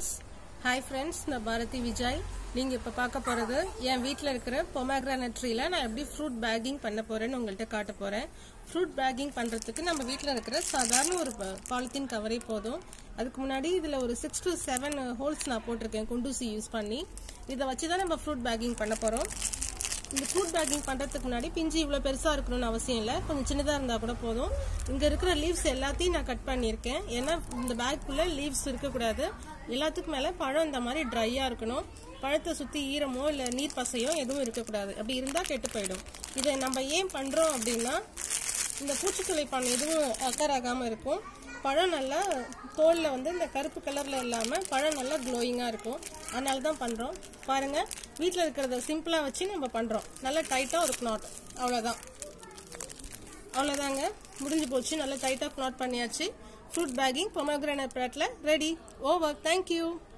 friends hi friends நான் பாரதி விஜய் நீங்கள் இப்போ பார்க்க போகிறது என் வீட்டில் இருக்கிற பொமேக்ரானட் ட்ரீல நான் எப்படி ஃப்ரூட் பேக்கிங் பண்ண போகிறேன்னு உங்கள்கிட்ட காட்ட போகிறேன் ஃப்ரூட் பேக்கிங் பண்ணுறதுக்கு நம்ம வீட்டில் இருக்கிற சாதாரண ஒரு பாலித்தீன் கவரே போதும் அதுக்கு முன்னாடி இதில் ஒரு சிக்ஸ் டு செவன் ஹோல்ஸ் நான் போட்டிருக்கேன் குண்டூசி யூஸ் பண்ணி இதை வச்சு தான் நம்ம ஃப்ரூட் பேக்கிங் பண்ண போகிறோம் இந்த ஃப்ரூட் பேக்கிங் பண்ணுறதுக்கு முன்னாடி பிஞ்சு இவ்வளோ பெருசாக இருக்கணும்னு அவசியம் இல்லை கொஞ்சம் சின்னதாக இருந்தால் கூட போதும் இங்கே இருக்கிற லீவ்ஸ் எல்லாத்தையும் நான் கட் பண்ணியிருக்கேன் ஏன்னா இந்த பேக்குள்ளே லீவ்ஸ் இருக்கக்கூடாது எல்லாத்துக்கும் மேலே பழம் இந்த மாதிரி ட்ரையாக இருக்கணும் பழத்தை சுற்றி ஈரமோ இல்லை நீர் பசையோ எதுவும் இருக்கக்கூடாது அப்படி இருந்தால் கெட்டு போயிடும் இதை நம்ம ஏன் பண்ணுறோம் அப்படின்னா இந்த பூச்சித்துளைப்பான் எதுவும் அக்கர் ஆகாமல் இருக்கும் பழம் நல்லா தோலில் வந்து இந்த கருப்பு கலரில் இல்லாமல் பழம் நல்லா க்ளோயிங்காக இருக்கும் அதனால தான் பண்ணுறோம் பாருங்கள் வீட்டில் இருக்கிறத சிம்பிளாக வச்சு நம்ம பண்ணுறோம் நல்லா டைட்டாக ஒரு knot அவ்வளோதான் அவ்வளோதாங்க முடிஞ்சு போச்சு நல்லா டைட்டாக knot பண்ணியாச்சு ஃப்ரூட் பேக்கிங் பொமோகிரானட் பிளாட்டில் ரெடி ஓவர் தேங்க்யூ